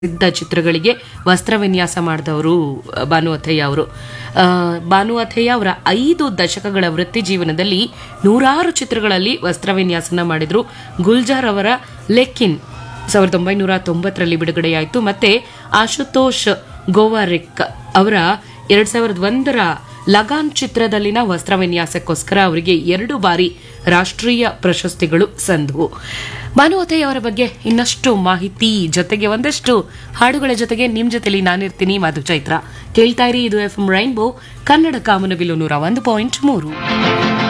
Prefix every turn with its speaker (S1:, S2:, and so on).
S1: ಸಿದ್ಧ ಚಿತ್ರಗಳಿಗೆ ವಸ್ತ್ರ ವಿನ್ಯಾಸ ಮಾಡಿದವರು ಭಾನು ಅಥಯ್ಯ ಅವರು ಆ, ಭಾನು ಅಥಯ್ಯ ಅವರ ಐದು ದಶಕಗಳ ವೃತ್ತಿ ಜೀವನದಲ್ಲಿ ನೂರಾರು ಚಿತ್ರಗಳಲ್ಲಿ ವಸ್ತ್ರ ವಿನ್ಯಾಸನ ಮಾಡಿದ್ರು ಗುಲ್ಜಾರ್ ಅವರ ಲೆಕ್ಕಿನ್ ಸಾವಿರದ ಒಂಬೈನೂರ ತೊಂಬತ್ತರಲ್ಲಿ ಬಿಡುಗಡೆಯಾಯಿತು ಮತ್ತೆ ಆಶುತೋಷ್ ಗೋವಾರಿಕ್ ಅವರ ಎರಡ್ ಸಾವಿರದ ಒಂದರ ಲಗಾನ್ ಚಿತ್ರದಲ್ಲಿನ ವಸ್ತ್ರ ವಿನ್ಯಾಸಕ್ಕೋಸ್ಕರ ಅವರಿಗೆ ಎರಡು ಬಾರಿ ರಾಷ್ಟ್ರೀಯ ಪ್ರಶಸ್ತಿಗಳು ಸಂದವು ಭಾನುವತೆಯ ಅವರ ಬಗ್ಗೆ ಇನ್ನಷ್ಟು ಮಾಹಿತಿ ಜೊತೆಗೆ ಒಂದಷ್ಟು ಹಾಡುಗಳ ಜೊತೆಗೆ ನಿಮ್ ಜೊತೆಲಿ ನಾನಿರ್ತೀನಿ ಮಧು ಚೈತ್ರ ಕೇಳ್ತಾ ಇರಿ ಇದು ಎಫ್ ಎಂ ರೈನ್ಬೋ ಕನ್ನಡ ಕಾಮನಬಿಲ್ಲು ನೂರ ಒಂದು ಪಾಯಿಂಟ್ ಮೂರು